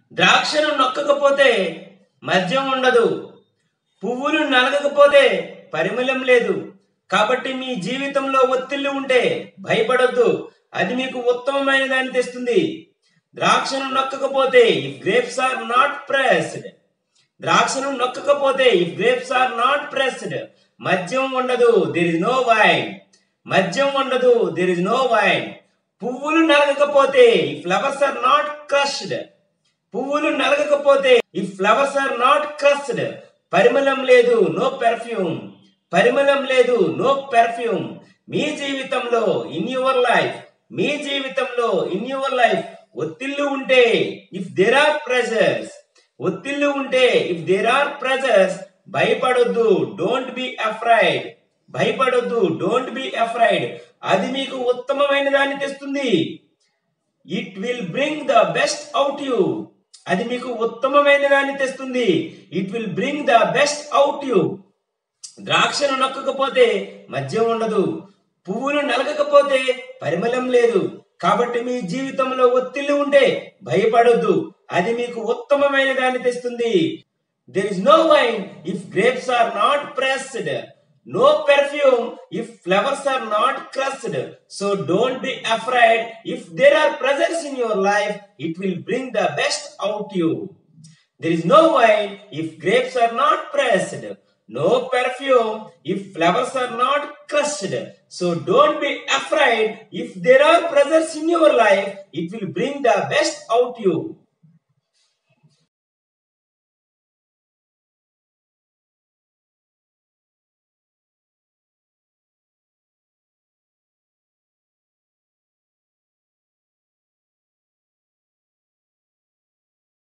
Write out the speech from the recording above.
ద్రాక్షను నొక్కకపోతే మద్యం ఉండదు పువ్వులు నలగకపోతే పరిమళం లేదు కాబట్టి మీ జీవితంలో ఒత్తిళ్లు ఉంటే భయపడొద్దు అది మీకు ఉత్తమమైన దాన్ని తెస్తుంది ద్రాక్షను నొక్కకపోతే if grapes are not pressed ద్రాక్షను నొక్కకపోతే if grapes are not pressed మద్యం ఉండదు దేర్ ఇస్ నో వైన్ మద్యం ఉండదు దేర్ ఇస్ నో వైన్ పువ్వులు నలగకపోతే ఈ ఫ్లవర్స్ ఆర్ నాట్ క్రష్డ్ పువ్వులు నలగకపోతే ఈ ఫ్లవర్స్ ఆర్ నాట్ క్రస్డ్ పరిమళం లేదు నో పెర్ఫ్యూమ్ పరిమళం లేదు నో పెర్ఫ్యూమ్ మీ జీవితంలో ఇన్ యువర్ లైఫ్ మీ జీవితంలో ఇన్ యువర్ లైఫ్ ఒత్తిళ్లు ఉంటే ఇఫ్ దేర్ ఆర్ ప్రెజర్స్ ఒత్తిళ్లు ఉంటే ఇఫ్ దేర్ ఆర్ ప్రెజర్స్ భయపడొద్దు డోంట్ బి అఫ్రైడ్ భయపడొద్దు డోంట్ బి అఫ్రైడ్ అది మీకు ఉత్తమమైన దాన్ని తెస్తుంది it will bring the best out you అది మీకు ఉత్తమమైన దాన్ని తెస్తుంది it will bring the best out you ద్రాక్షను నొక్కకపోతే మద్యం ఉండదు పువ్వులు నలగకపోతే పరిమళం లేదు కాబట్టి మీ జీవితంలో ఒత్తిళ్లు ఉంటే భయపడొద్దు అది మీకు ఉత్తమమైన దాన్ని తెస్తుంది there is no wine if grapes are not pressed no perfume if flowers are not crushed so don't be afraid if there are pressures in your life it will bring the best out you There is no wine if grapes are not pressed, no perfume if flowers are not crushed. So don't be afraid if there are pressures in your life, it will bring the best out you.